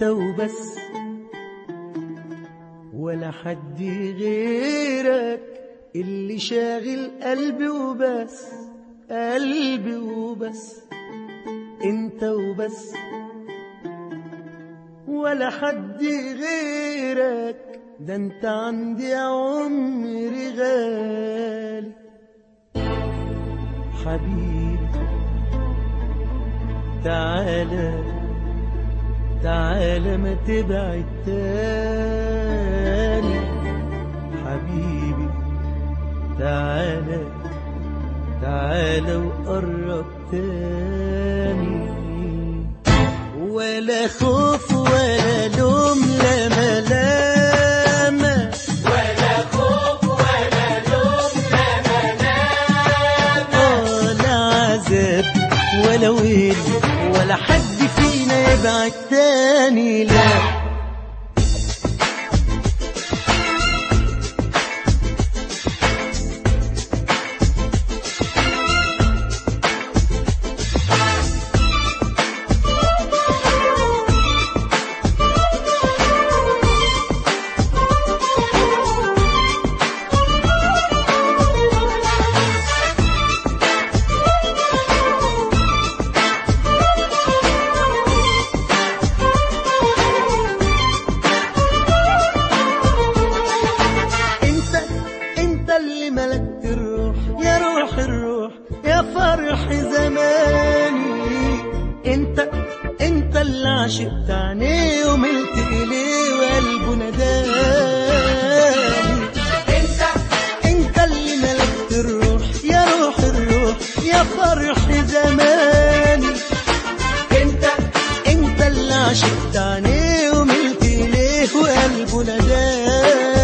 انت وبس ولا حد غيرك اللي شاغل قلبي وبس قلبي وبس انت وبس ولا حد غيرك ده انت عندي يا عمري غالي حبيبي تعالى تعالى ما تبعد تاني حبيبي تعالى تعالى وقرب تاني ولا خوف ولا لوم لا ملامة ولا خوف ولا لوم لا ملامة ولا عذاب ولا ويل ولا حد فينا يبعد تاني لا انت انت اللي ملكت الروح يا روح الروح يا فرح زماني انت انت اللي عشقت عينيه وملت اليه وقلبه نداني انت انت اللي ملكت الروح يا روح الروح يا فرح زماني انت انت اللي عشقت عينيه وملت اليه وقلبه نداني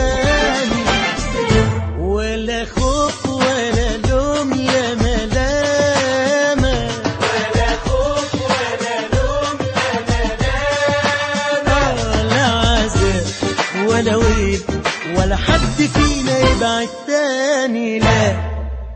ولا خوف ولا لوم لا ملامة ولا خوف ولا لوم لا ملامة ولا عذاب ولا ويل ولا حد فينا يبعد تاني لا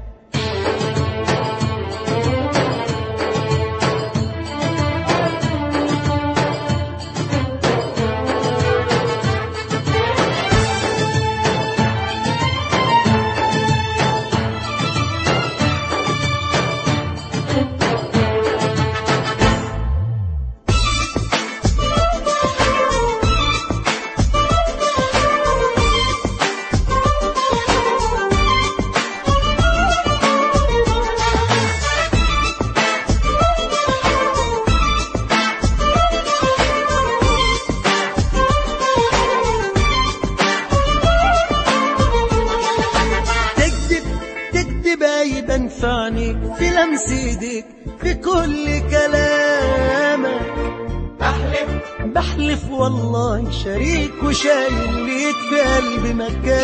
تكذب تكذب يبان في عينيك في لمس ايديك في كل كلامك احلف بحلف والله شريك وشايل ليك في قلبي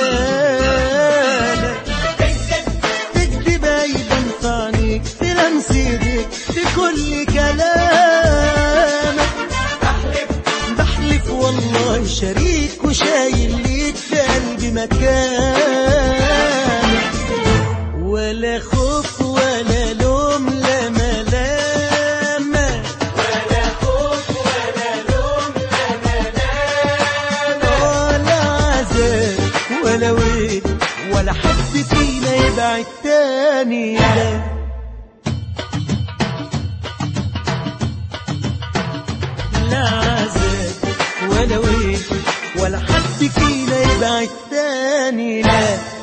مكانك تكذب تكذب يبان في عينيك في لمس ايديك في كل كلامك احلف بحلف والله شريك وشايل ليك في قلبي مكانك ولا خوف ولا لوم لا ملامة ولا خوف ولا لوم لا ملامة ولا عذاب ولا ويل ولا حد فينا يبعد تاني لا لا عذاب ولا ويل ولا حد فينا يبعد تاني لا